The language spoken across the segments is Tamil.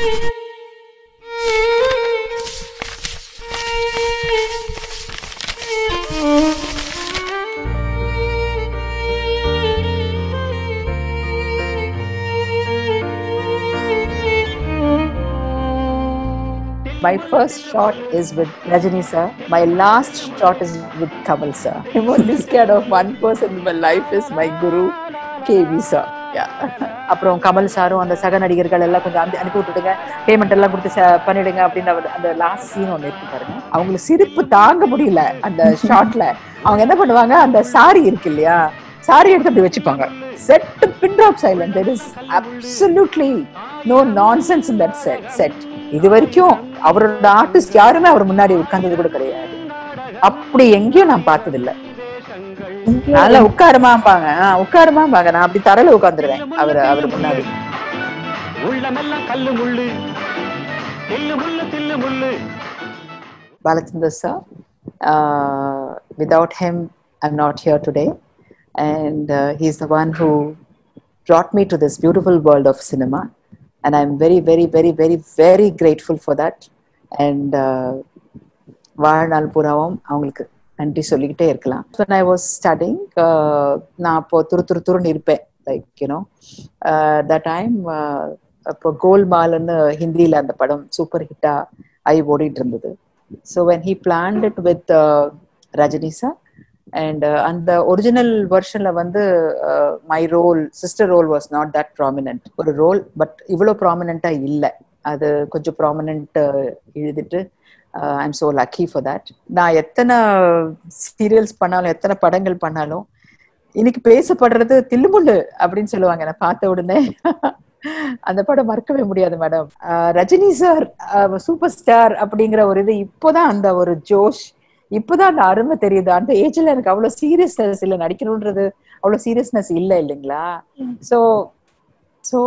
My first shot is with Rajani sir. My last shot is with Kamal sir. I'm only scared of one person in my life is my guru, KV sir. Yeah. அப்புறம் கமல் சாரும் அந்த சக நடிகர்கள் எல்லாம் கொஞ்சம் அந்த அனுப்பி விட்டுடுங்க பேமெண்ட் எல்லாம் கொடுத்து ச- பண்ணிடுங்க அப்படின்னு அவர் அந்த லாஸ்ட் சீன் ஒன்று இருக்கு பாருங்க அவங்களுக்கு சிரிப்பு தாங்க முடியல அந்த ஷாட்ல அவங்க என்ன பண்ணுவாங்க அந்த சாரி இருக்கு இல்லையா சாரி எடுத்து அப்படி வச்சுப்பாங்க set pin drop silent there is absolutely no nonsense in that set set இது வரைக்கும் அவரோட ஆர்டிஸ்ட் யாருமே அவர் முன்னாடி உட்கார்ந்தது கூட கிடையாது அப்படி எங்கேயும் நான் பார்த்தது இல்ல நல்லா உட்காருமாம்பாங்க ஆ, உட்காருமாம்பாங்க நான் அப்படி தரையில உட்கார்ந்துருவேன் அவர் அவர் முன்னாடி உள்ளமெல்லாம் கல்லு முள்ளு தில்லு முள்ளு தில்லு முள்ளு Balachandra sir. Uh, without him, I'm not here today. And uh, he's the one who brought me to this beautiful world of cinema. And I'm very, very, very, very, very grateful for that. And uh, வாழ்நாள் பூராவும் அவங்களுக்கு நன்றி சொல்லிக்கிட்டே இருக்கலாம் when ஐ வாஸ் ஸ்டடிங் நான் அப்போ துரு துரு துருன்னு இருப்பேன் லைக் யூனோ த டைம் அப்போ கோல்மால்னு ஹிந்தியில் அந்த படம் சூப்பர் ஹிட்டா ஆகி ஓடிட்டு இருந்தது so when he planned it with Rajini sir and அந்த ஒரிஜினல் வெர்ஷன்ல வந்து my role sister role was not that prominent ஒரு ரோல் பட் இவ்வளோ ப்ராமினெண்ட்டா இல்லை அது கொஞ்சம் ப்ராமினென்ட் எழுதிட்டு I'm so lucky for that நான் எத்தனை சீரியல்ஸ் பண்ணாலும் எத்தனை படங்கள் பண்ணாலும் இன்னைக்கு பேசப்படுறது தில்லுமுள்ளு அப்படின்னு சொல்லுவாங்க நான் பார்த்த உடனே அந்த படம் மறக்கவே முடியாது madam Rajini sir super star அப்படிங்கிற ஒரு இது இப்போதான் அந்த ஒரு ஜோஷ் இப்போதான் அந்த அருமை தெரியுது அந்த ஏஜ்ல எனக்கு அவ்வளவு சீரியஸ்னஸ் இல்லை நடிக்கணும்ன்றது அவ்வளவு சீரியஸ்னஸ் இல்லை இல்லைங்களா சோ சோ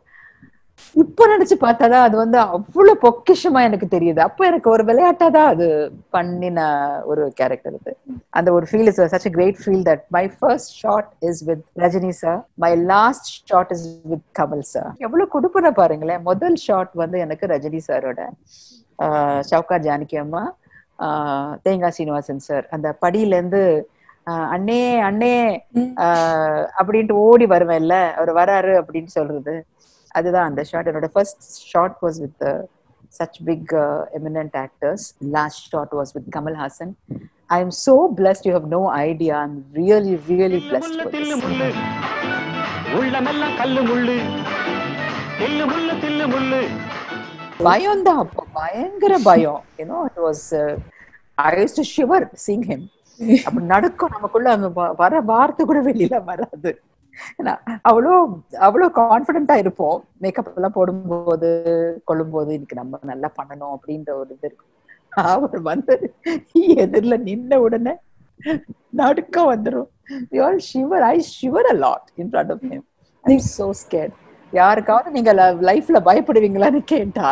இப்ப நினைச்சு பார்த்தாதான் அது வந்து அவ்வளவு பொக்கிஷமா எனக்கு தெரியுது அப்ப எனக்கு ஒரு விளையாட்டா தான் அது பண்ணின ஒரு கேரக்டர் இது அந்த ஒரு feel is such great feel that my first shot is with Rajini sir my last shot is with Kamal sir எவ்வளவு கொடுப்பன பாருங்களேன் முதல் ஷாட் வந்து எனக்கு ரஜினி சாரோட சவுகா ஜானகி அம்மா ஆஹ் தேங்காய் சீனிவாசன் சார் அந்த படியில இருந்து ஆஹ் அண்ணே அண்ணே ஆஹ் அப்படின்ட்டு ஓடி வருவேன்ல அவர் வராரு அப்படின்னு சொல்றது அதுதான் அந்த ஷாட் என்னோட first shot was with such big uh, eminent actors. Last shot was with Kamal Hassan. I am so blessed. You have no idea. I'm really, really blessed for தில்லு this. முள்ளு உள்ளமெல்லாம் கல்லு முள்ளு தில்லு முள்ளு தில்லு முள்ளு பயம் தான் அப்போ பயங்கர பயம் you know it was I use to shiver seeing him அப்படி நடக்கும் நமக்குள்ள அந்த வ- வர வார்த்தை கூட வெளியில வராது ஏன்னா, அவ்வளோ அவ்வளோ கான்பிடென்ட்டா இருப்போம் மேக்கப் எல்லாம் போடும்போது கொள்ளும்போது இன்னைக்கு நம்ம நல்லா பண்ணணும் அப்படின்ற ஒரு இது இருக்கும் அவர் வந்து எதிரில நின்ன உடனே நடுக்கம் வந்துரும் all shiver I shiver a lot in front of him I so scared யாருக்காவது நீங்க லைஃப்ல பயப்படுவீங்களான்னு கேட்டா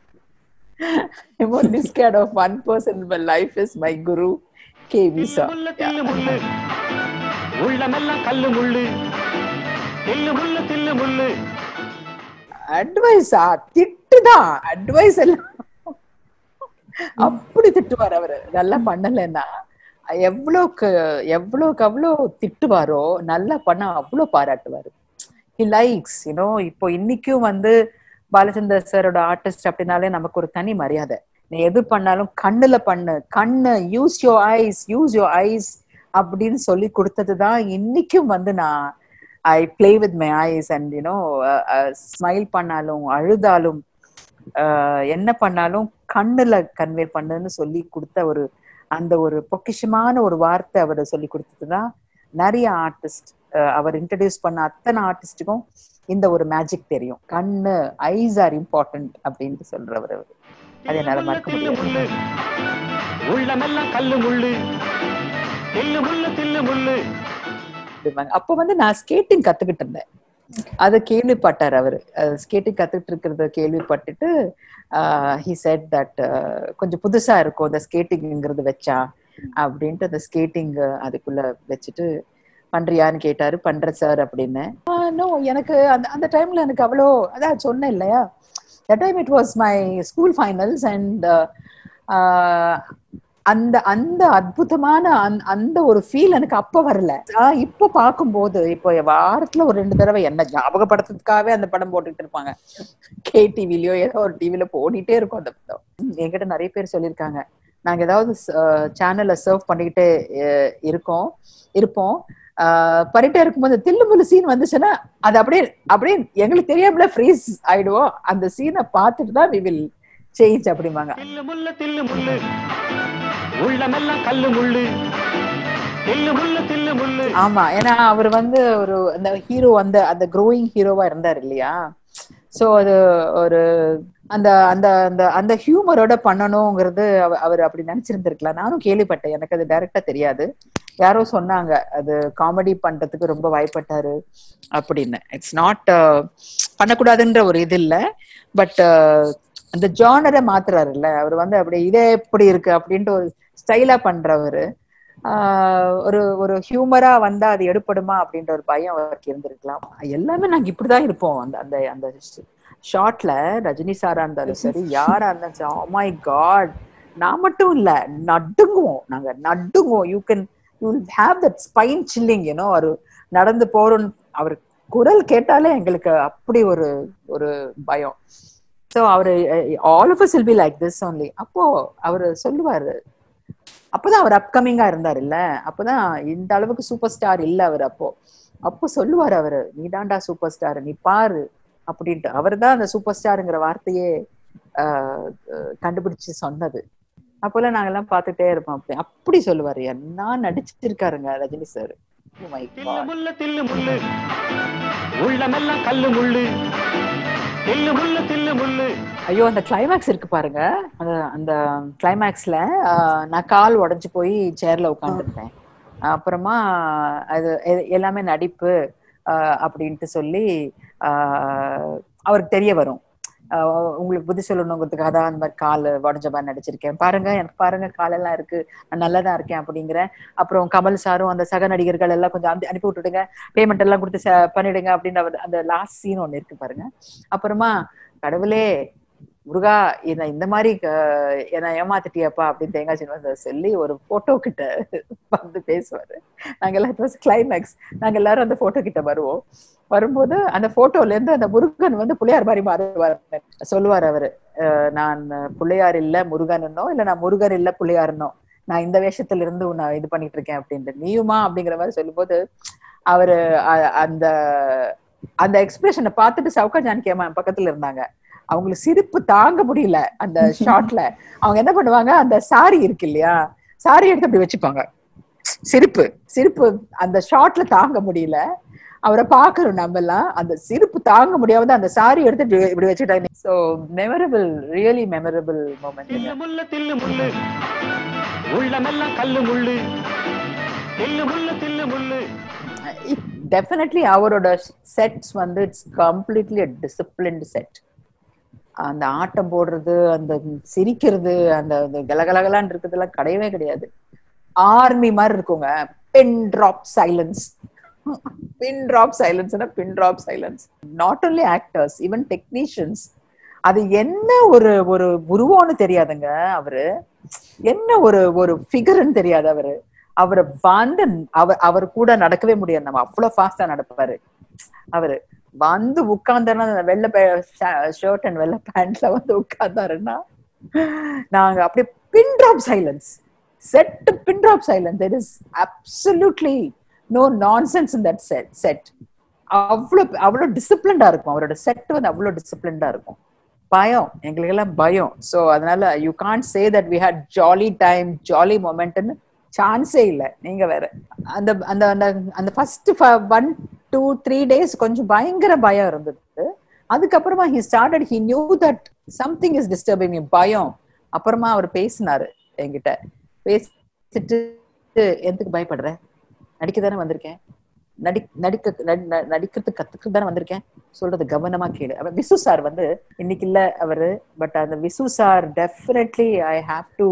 I'm only scared of one person in my life is my guru, KV sir. முள்ளு தில்லு முள்ளு உள்ளமெல்லாம் கல்லு முள்ளு தில்லு முள்ளு தில்லு முள்ளு அட்வைஸா திட்டுதான் அட்வைஸ் எல்லாம் அப்படி திட்டுவார் அவரு நல்லா பண்ணலைன்னா எவ்வளவுக்கு எவ்வளவுக்கு அவ்வளோ திட்டுவாரோ நல்லா பண்ணா அவ்வளோ பாராட்டுவாரு ஹி லைக்ஸ் யூனோ இப்போ இன்னைக்கும் வந்து பாலச்சந்தர் சாரோட ஆர்டிஸ்ட் அப்படின்னாலே நமக்கு ஒரு தனி மரியாதை நீ எது பண்ணாலும் கண்ணுல பண்ணு கண்ணு use your eyes use your eyes அப்படின்னு சொல்லி கொடுத்தது தான் இன்னைக்கும் வந்து நான் I play with my eyes and you know smile பண்ணாலும் அழுதாலும் uh, என்ன பண்ணாலும் கண்ணுல கன்வே பண்ணுன்னு சொல்லி கொடுத்த ஒரு அந்த ஒரு பொக்கிஷமான ஒரு வார்த்தை அவர் சொல்லி கொடுத்தது தான் நிறைய ஆர்டிஸ்ட் அவர் இன்ட்ரடியூஸ் பண்ண அத்தனை ஆர்டிஸ்டுக்கும் இந்த ஒரு மேஜிக் தெரியும் கண்ணு ஐஸ் ஆர் இம்பார்ட்டன்ட் அப்படின்ட்டு சொல்றவர் அவர் அது என்னால மறக்க தில்லு முடியாது முள்ளு உள்ளமெல்லாம் கல்லு முள்ளு தில்லு முள்ளு தில்லு முள்ளு அப்படிம்பாங்க. அப்போ வந்து நான் ஸ்கேட்டிங் கத்துக்கிட்டு இருந்தேன் அதை கேள்விப்பட்டார் அவரு ஸ்கேட்டிங் கத்துக்கிட்டு இருக்கிறத கேள்விப்பட்டுட்டு ஹி செட் தட் கொஞ்சம் புதுசா இருக்கும் இந்த ஸ்கேட்டிங்கிறது வச்சா அப்படின்ட்டு அந்த ஸ்கேட்டிங் அதுக்குள்ள வச்சுட்டு பண்றியான்னு கேட்டாரு பண்ற சார் அப்படின்னு நோ எனக்கு அந்த அந்த டைம்ல எனக்கு அவ்வளோ அதான் சொன்னேன் இல்லையா that time it was my school finals and அந்த அந்த அற்புதமான அந்த- அந்த ஒரு ஃபீல் எனக்கு அப்ப வரல ஆஹ் இப்போ பார்க்கும்போது இப்போ வாரத்துல ஒரு ரெண்டு தடவை என்ன ஞாபகப்படுத்துறதுக்காகவே அந்த படம் போட்டுட்டு இருப்பாங்க கே டிவிலயோ ஏதோ ஒரு டிவில போடிட்டே இருக்கும் அந்த படம் என்கிட்ட நிறைய பேர் சொல்லியிருக்காங்க நாங்க ஏதாவது சேனல்ல சர்வ் பண்ணிக்கிட்டே அஹ், இருக்கோம் இருப்போம் ஆஹ், பண்ணிட்டே இருக்கும்போது தில்லுமுல்லு சீன் வந்துச்சுன்னா அது அப்படியே அப்படியே எங்களுக்கு தெரியாமல ஃப்ரீஸ் ஆயிடுவோம் அந்த சீனை பார்த்துட்டு தான் வி வில் சேஞ்ச் அப்படிம்பாங்க தில்லு முள்ளு தில்லு முள்ளு உள்ளமெல்லாம் கல்லு முள்ளு தில்லு முள்ளு தில்லு முள்ளு ஆமா ஏன்னா அவர் வந்து ஒரு அந்த ஹீரோ அந்த அந்த க்ரோயிங் ஹீரோவா இருந்தார் இல்லையா சோ அது ஒரு அந்த அந்த அந்த அந்த ஹியூமரோட பண்ணணுங்கிறது அவ- அவர் அப்படி நினைச்சிருந்திருக்கலாம் நானும் கேள்விப்பட்டேன் எனக்கு அது டைரக்டா தெரியாது யாரோ சொன்னாங்க அது காமெடி பண்றதுக்கு ரொம்ப வாய்ப்பட்டாரு அப்படின்னு இட்ஸ் நாட் பண்ணக்கூடாதுன்ற ஒரு இது இல்ல பட் அந்த ஜானரை மாத்துறாருல்ல அவர் வந்து அப்படி இதே எப்படி இருக்கு அப்படின்ட்டு ஒரு ஸ்டைலா பண்றவரு ஆஹ் ஒரு ஒரு ஹியூமரா வந்தா அது எடுப்படுமா அப்படின்ற ஒரு பயம் அவருக்கு இருந்திருக்கலாம் எல்லாமே நாங்க இப்படிதான் இருப்போம் அந்த அந்த அந்த ஷார்ட்ல ரஜினி சாரா இருந்தாலும் சரி யாரா இருந்தாலும் சரி oh my காட் நான் மட்டும் இல்ல நடுங்குவோம் நாங்க நடுங்குவோம் you can you have that spine chilling you know ஒரு நடந்து போறோம் அவர் குரல் கேட்டாலே எங்களுக்கு அப்படி ஒரு ஒரு பயம் ஸோ அவரு all of will be like this only அப்போ அவரு சொல்லுவாரு அப்பதான் அவர் அப்கமிங்கா இருந்தார் இல்ல அப்பதான் இந்த அளவுக்கு சூப்பர் ஸ்டார் இல்ல அவர் அப்போ அப்போ சொல்லுவார் அவரு நீ தாண்டா சூப்பர் ஸ்டார் நீ பாரு அப்படின்ட்டு அவர் தான் அந்த சூப்பர் ஸ்டாருங்கிற வார்த்தையே ஆஹ் அஹ் கண்டுபிடிச்சு சொன்னது அப்போல்லாம் நாங்கெல்லாம் பார்த்துட்டே இருப்போம் அப்படி அப்படி சொல்லுவாரு என்ன நடிச்சிருக்காருங்க ரஜினி சார் தில்லு முள்ளு தில்லு முள்ளு உள்ளமெல்லாம் கல்லு முள்ளு தில்லு முள்ளு தில்லு முள்ளு ஐயோ அந்த கிளைமேக்ஸ் இருக்கு பாருங்க அந்த அந்த கிளைமேக்ஸ்ல நான் கால் உடைஞ்சு போய் சேர்ல உட்காந்துருப்பேன் அப்புறமா அது எ- எல்லாமே நடிப்பு ஆஹ் அப்படின்ட்டு சொல்லி ஆஹ் அவருக்கு தெரிய வரும் ஆஹ் உங்களுக்கு புத்தி சொல்லணுங்கிறதுக்காக தான் அந்த மாதிரி கால் உடஞ்ச மாதிரி நடிச்சிருக்கேன் பாருங்க எனக்கு பாருங்க காலெல்லாம் இருக்கு நான் நல்லதா இருக்கேன் அப்படிங்கிறேன் அப்புறம் கமல் சாரும் அந்த சக நடிகர்கள் எல்லாம் கொஞ்சம் அனுப்பி அனுப்பி விட்டுடுங்க பேமெண்ட் எல்லாம் கொடுத்து ச- பண்ணிடுங்க அப்படின்னு அவர் அந்த லாஸ்ட் சீன் ஒண்ணு இருக்கு பாருங்க அப்புறமா கடவுளே முருகா என்ன இந்த மாதிரி அஹ், என்னை ஏமாத்திட்டியப்பா அப்படின்னு தேங்காய் சீனிவாசன் சொல்லி ஒரு போட்டோ கிட்ட வந்து பேசுவாரு நாங்க எல்லாம் இட் வாஸ் கிளைமேக்ஸ் நாங்க எல்லாரும் அந்த போட்டோ கிட்ட வருவோம் வரும்போது அந்த போட்டோல இருந்து அந்த முருகன் வந்து பிள்ளையார் மாதிரி மாறுவார் சொல்லுவார் அவரு அஹ், நான் பிள்ளையார் இல்ல முருகனோ இல்ல நான் முருகன் இல்ல பிள்ளையாருனோ நான் இந்த வேஷத்துல இருந்து உன்னை இது பண்ணிட்டு இருக்கேன் அப்படின்ட்டு நீயுமா அப்படிங்கிற மாதிரி சொல்லும்போது அவரு அ- அந்த அந்த எக்ஸ்பிரஷனை பார்த்துட்டு சவுகா ஜானகி அம்மா என் பக்கத்துல இருந்தாங்க அவங்களுக்கு சிரிப்பு தாங்க முடியல அந்த ஷாட்ல அவங்க என்ன பண்ணுவாங்க அந்த சாரி இருக்கு இல்லையா சாரி எடுத்து அப்படி வச்சுப்பாங்க சிரிப்பு சிரிப்பு அந்த ஷாட்ல தாங்க முடியல அவரை பாக்குறோம் நம்ம எல்லாம் அந்த சிரிப்பு தாங்க முடியாம அந்த சாரி எடுத்து இப்படி இப்படி வச்சுட்டாங்க so memorable really memorable moment Thillu Mullu தில்லு முள்ளு உள்ளமெல்லாம் கல்லு முள்ளு தில்லு முள்ளு தில்லு முள்ளு டெஃபினெட்லி அவரோட செட்ஸ் வந்து இட்ஸ் கம்ப்ளீட்லி டிசிப்ளின்டு செட் அந்த ஆட்டம் போடுறது அந்த சிரிக்கிறது அந்த அந்த கலகலகலான்னு இருக்கிறதுலாம் கிடையவே கிடையாது ஆர்மி மாதிரி இருக்குங்க pin drop silence pin drop சைலன்ஸ்னா pin drop silence not only actors even technicians அது என்ன ஒரு ஒரு உருவம்னு தெரியாதுங்க அவரு என்ன ஒரு ஒரு ஃபிகர்னு தெரியாது அவரு அவரை வந்து அவர் அவர் கூட நடக்கவே முடியாது நம்ம அவ்வளவு ஃபாஸ்டா நடப்பாரு அவரு வந்து உட்கார்ந்தாருன்னா அந்த வெள்ளை ஷர்ட் அண்ட் வெள்ளை பேண்ட்ல வந்து உட்கார்ந்தாருன்னா நாங்க அப்படியே pin drop silence set pin drop silence there is absolutely no nonsense in that set set அவ்வளவு அவ்வளவு டிசிப்ளின்டா இருக்கும் அவரோட செட் வந்து அவ்வளவு டிசிப்ளின்டா இருக்கும் பயம் எங்களுக்கு எல்லாம் பயம் சோ அதனால you can't say that we had jolly time jolly மொமெண்ட்னு சான்ஸே இல்லை நீங்க வேற அந்த அந்த அந்த அந்த first one two three days கொஞ்சம் பயங்கர பயம் இருந்தது அதுக்கப்புறமா he started he knew that something is disturbing பயம் அப்புறமா அவர் பேசினாரு என்கிட்ட பேசிட்டு எதுக்கு பயப்படுற நடிக்க தானே வந்திருக்கேன் நடி நடிக்க நடி- ந- நடிக்கிறதுக்கு கத்துக்கிட்டு தானே வந்திருக்கேன் சொல்றது கவனமா கேளு அவர் விசு சார் வந்து இன்னைக்கு இல்ல அவரு பட் அந்த Visu sir definitely I have to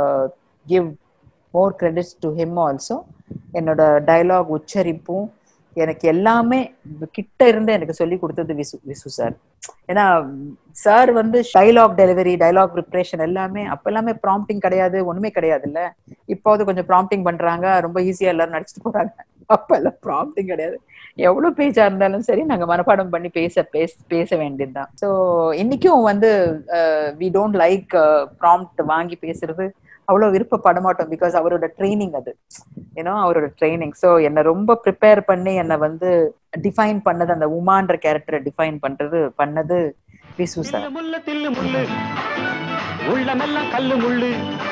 give more credits to him also என்னோட டயலாக் உச்சரிப்பும் எனக்கு எல்லாமே கிட்ட இருந்து எனக்கு சொல்லி கொடுத்தது விசு விசு சார் ஏன்னா சார் வந்து டைலாக் டெலிவரி டைலாக் ப்ரிப்ரேஷன் எல்லாமே அப்ப எல்லாமே ப்ராம்ப்டிங் கிடையாது ஒண்ணுமே கிடையாதுல்ல இப்போது கொஞ்சம் ப்ராம்ப்டிங் பண்றாங்க ரொம்ப ஈஸியா எல்லாரும் நடிச்சுட்டு போறாங்க அப்ப எல்லாம் ப்ராம்ப்டிங் கிடையாது எவ்வளவு பேஜா இருந்தாலும் சரி நாங்க மனப்பாடம் பண்ணி பேச பேச பேச வேண்டியதுதான் ஸோ இன்னைக்கும் வந்து வி டோன்ட் லைக் ப்ராம்ப்ட் வாங்கி பேசுறது அவ்வளவு விருப்பப்பட மாட்டோம் பிகாஸ் அவரோட ட்ரைனிங் அது ஏன்னா அவரோட ட்ரைனிங் ஸோ என்னை ரொம்ப ப்ரிப்பேர் பண்ணி என்னை வந்து டிஃபைன் பண்ணது அந்த உமான்ற கேரக்டரை டிஃபைன் பண்றது பண்ணது விசு சார் தில்லு முள்ளு தில்லு முள்ளு உள்ளமெல்லாம் கல்லு முள்ளு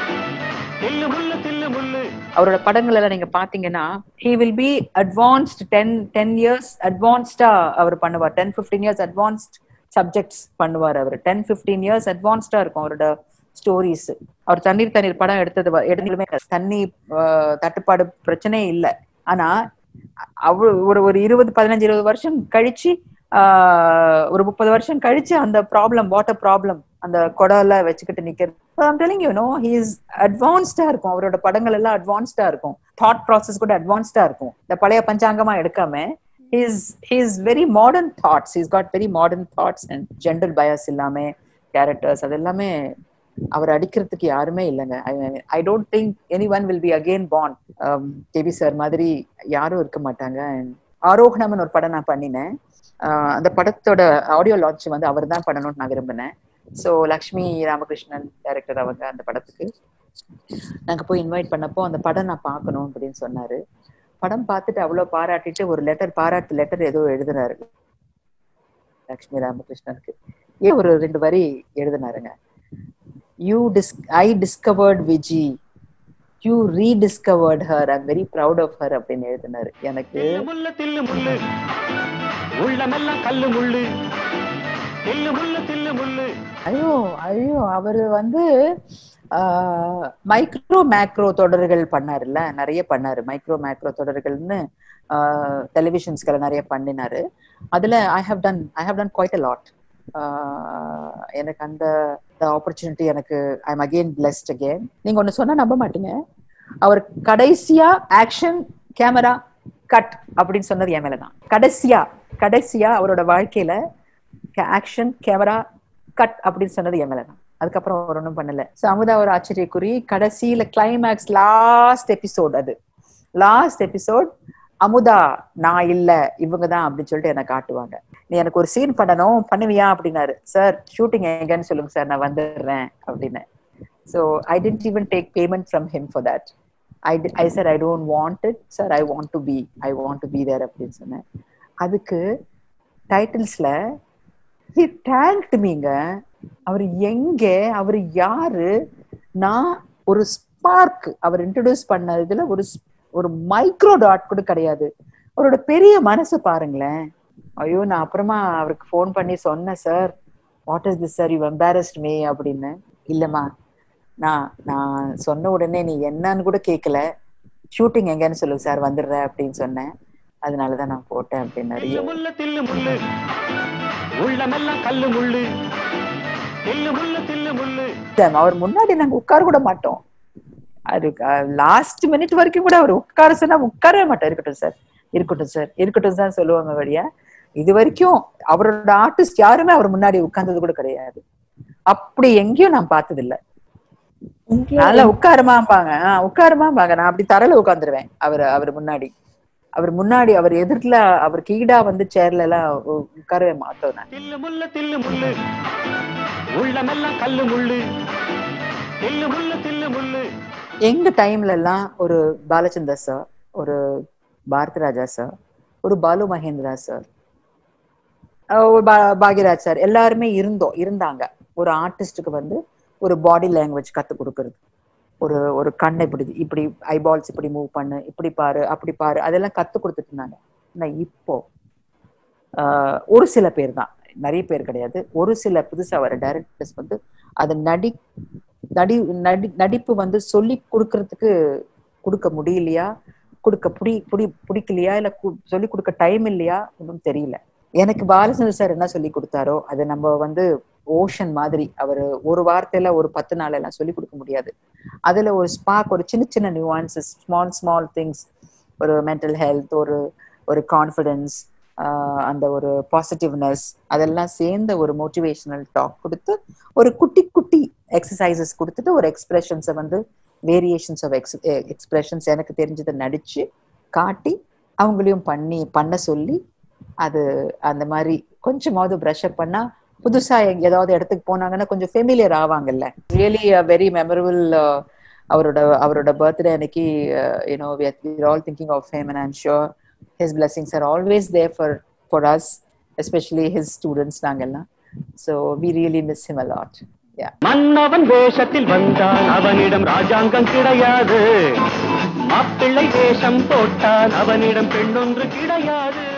தில்லு முள்ளு தில்லு முள்ளு அவரோட படங்கள் எல்லாம் நீங்க பாத்தீங்கன்னா he will be advanced ten ten years அட்வான்ஸ்டா அவர் பண்ணுவார் ten fifteen years advanced subjects பண்ணுவார் அவர் டென் ஃபிஃப்டீன் இயர்ஸ் அட்வான்ஸ்டா இருக்கும் அவரோட ஸ்டோரிஸ் அவர் தண்ணீர் தண்ணீர் படம் எடுத்தது வ- எடுத்ததுமே தண்ணி ஆஹ், தட்டுப்பாடு பிரச்சனையே இல்லை ஆனா அவ ஒரு ஒரு இருபது பதினஞ்சு இருபது வருஷம் கழிச்சு ஆஹ், ஒரு முப்பது வருஷம் கழிச்சு அந்த ப்ராப்ளம் வாட்டர் ப்ராப்ளம் அந்த குடம்ல வச்சுக்கிட்டு நிக்கிறது I'm telling you know he's அட்வான்ஸ்டா இருக்கும் அவரோட படங்கள் எல்லாம் அட்வான்ஸ்டா இருக்கும் தாட் ப்ராசஸ் கூட அட்வான்ஸ்டா இருக்கும் இந்த பழைய பஞ்சாங்கமா எடுக்காம he's he's very modern thoughts he's got very modern thoughts and gender bias இல்லாம கேரக்டர்ஸ் அது எல்லாமே அவர் அடிக்கிறதுக்கு யாருமே இல்லைங்க I don't think any one will be again born KB sir மாதிரி யாரும் இருக்க மாட்டாங்க And ஆரோகணம்னு ஒரு படம் நான் பண்ணினேன் ஆஹ் அந்த படத்தோட ஆடியோ லான்ச் வந்து அவர் தான் பண்ணணும்னு நான் விரும்பினேன் ஸோ லக்ஷ்மி ராமகிருஷ்ணன் டைரக்டர் அவங்க அந்த படத்துக்கு நாங்க போய் இன்வைட் பண்ணப்போ அந்த படம் நான் பார்க்கணும் அப்படின்னு சொன்னாரு படம் பார்த்துட்டு அவ்வளவு பாராட்டிட்டு ஒரு லெட்டர் பாராட்டு லெட்டர் ஏதோ எழுதினாரு லக்ஷ்மி ராமகிருஷ்ணனுக்கு ஏன் ஒரு ரெண்டு வரி எழுதினாருங்க you dis I discovered Viji you rediscovered her I'm very proud of her அப்படின்னு எழுதினாரு எனக்கு தில்லு முள்ளு தில்லு முள்ளு உள்ளமெல்லாம் கல்லு முள்ளு தில்லு முள்ளு தில்லு முள்ளு ஐயோ ஐயோ அவரு வந்து மைக்ரோ மேக்ரோ தொடர்கள் பண்ணாருல்ல நிறைய பண்ணாரு மைக்ரோ மேக்ரோ தொடர்கள்னு டெலிவிஷன்ஸ்களை நிறைய பண்ணினாரு அதுல I have done I have done quite a lot எனக்கு அந்த ஆப்பர்ச்சுனிட்டி எனக்கு I am again blessed again நீங்க ஒண்ணு சொன்னா நம்ப மாட்டீங்க அவர் கடைசியா ஆக்ஷன் கேமரா கட் அப்படின்னு சொன்னது என் மேலதான் கடைசியா கடைசியா அவரோட வாழ்க்கையில ஆக்ஷன் கேமரா கட் அப்படின்னு சொன்னது என் மேலதான் அதுக்கப்புறம் அவர் ஒன்றும் பண்ணல ஸோ அமுதா ஒரு ஆச்சரியக்குறி கடைசியில கிளைமேக்ஸ் லாஸ்ட் எபிசோட் அது லாஸ்ட் எபிசோட் அமுதா நான் இல்ல இவங்க தான் அப்படின்னு சொல்லிட்டு எனக்கு காட்டுவாங்க நீ எனக்கு ஒரு சீன் பண்ணணும் பண்ணுவியா அப்படின்னாரு சார் ஷூட்டிங் எங்கன்னு சொல்லுங்க சார் நான் வந்துடுறேன் அப்படின்னு so I didn't even take payment from him for that I I sir I don't want it sir I want to be I want to be there அப்படின்னு சொன்னேன் அதுக்கு டைட்டில்ஸ்ல ஹி தேங்க்டு மீங்க அவர் எங்க அவர் யாரு நான் ஒரு ஸ்பார்க் அவர் இன்ட்ரடியூஸ் பண்ண இதுல ஒரு ஸ்- ஒரு மைக்ரோ டாட் கூட கிடையாது அவரோட பெரிய மனசு பாருங்களேன் ஐயோ நான் அப்புறமா அவருக்கு ஃபோன் பண்ணி சொன்னேன் sir what is this sir you embarrassed me அப்படின்னு இல்லம்மா நான் நான் சொன்ன உடனே நீ என்னன்னு கூட கேட்கல ஷூட்டிங் எங்கன்னு சொல்லுங்க சார் வந்துடுற அப்படின்னு சொன்னேன் அதனாலதான் நான் போட்டேன் அப்படின்னு நிறைய தில்லு முள்ளு தில்லு முள்ளு உள்ளமெல்லாம் கல்லு முள்ளு தில்லு முள்ளு தில்லு முள்ளு சார், அவர் முன்னாடி நாங்க உட்கார கூட மாட்டோம் அது லாஸ்ட் மினிட் வரைக்கும் கூட அவர் உட்கார சொன்னா உட்காரவே மாட்டோம் இருக்கட்டும் சார் இருக்கட்டும் சார் இருக்கட்டும் சார் சொல்லுவாங்க வழியா இது வரைக்கும் அவரோட ஆர்டிஸ்ட் யாருமே அவர் முன்னாடி உட்கார்ந்தது கூட கிடையாது அப்படி எங்கேயும் நான் பார்த்தது இல்ல நல்லா உட்காருமாம்பாங்க ஆஹ் உட்காருமாம்பாங்க நான் அப்படி தரையில உட்காந்துருவேன் அவர் அவர் முன்னாடி அவர் முன்னாடி அவர் எதிர்ல அவர் கீடா வந்து சேர்ல எல்லாம் உ- உட்காரவே மாட்டோம் நான் தில்லு முள்ளு தில்லு முள்ளு உள்ளமெல்லாம் கல்லு முள்ளு தில்லு முள்ளு தில்லு முள்ளு எங்க டைம்ல எல்லாம் ஒரு பாலச்சந்தர் சார் ஒரு பாரதி ராஜா சார் ஒரு பாலு மகேந்திரா சார் அஹ் ஒரு பா- பாக்யராஜ் சார் எல்லாருமே இருந்தோம் இருந்தாங்க ஒரு ஆர்டிஸ்டுக்கு வந்து ஒரு பாடி லாங்குவேஜ் கத்து கொடுக்கறது ஒரு ஒரு கண்ணை இப்படி இப்படி ஐபால்ஸ் இப்படி மூவ் பண்ணு இப்படி பாரு அப்படி பாரு அதெல்லாம் கத்து கொடுத்துட்டு இருந்தாங்க ஆனா இப்போ ஆஹ் ஒரு சில பேர் தான் நிறைய பேர் கிடையாது ஒரு சில புதுசா வர டைரக்டர்ஸ் வந்து அது நடி நடி நடி நடிப்பு வந்து சொல்லி கொடுக்கறதுக்கு கொடுக்க முடியலையா கொடுக்க புடி புடி பிடிக்கலையா இல்ல கு- சொல்லி கொடுக்க டைம் இல்லையா ஒன்றும் தெரியல எனக்கு பாலச்சந்தர் சார் என்ன சொல்லி கொடுத்தாரோ அது நம்ம வந்து ஓஷன் மாதிரி அவர் ஒரு வார்த்தையில ஒரு பத்து நாள் எல்லாம் சொல்லி கொடுக்க முடியாது அதுல ஒரு ஸ்பார்க் ஒரு சின்ன சின்ன நியூவான்சஸ் ஸ்மால் ஸ்மால் திங்ஸ் ஒரு மென்டல் ஹெல்த் ஒரு ஒரு கான்ஃபிடென்ஸ் அந்த ஒரு பாசிட்டிவ்னஸ் அதெல்லாம் சேர்ந்த ஒரு மோட்டிவேஷனல் டாக் கொடுத்து ஒரு குட்டி குட்டி எக்ஸசைசஸ் கொடுத்துட்டு ஒரு எக்ஸ்பிரஷன்ஸை வந்து வேரியேஷன்ஸ் ஆஃப் எக்ஸ் எக்ஸ்பிரஷன்ஸ் எனக்கு தெரிஞ்சதை நடிச்சு காட்டி அவங்களையும் பண்ணி பண்ண சொல்லி அது அந்த மாதிரி கொஞ்சமாவது ப்ரஷ் அப் பண்ணா புதுசா எங்க ஏதாவது இடத்துக்கு போனாங்கன்னா கொஞ்சம் ஃபெமிலியர் ஆவாங்கல்ல ரியலி வெரி மெமரபிள் அவரோட அவரோட பர்த்டே அன்னைக்கு you know we're all thinking of him and i'm sure his blessings are always there for for us especially his students நாங்கெல்லாம் so we really miss him a lot yeah மன்னவன் வேஷத்தில் வந்தான் அவனிடம் ராஜாங்கம் கிடையாது மாப்பிள்ளை வேஷம் போட்டான் அவனிடம் பெண்ணொன்று கிடையாது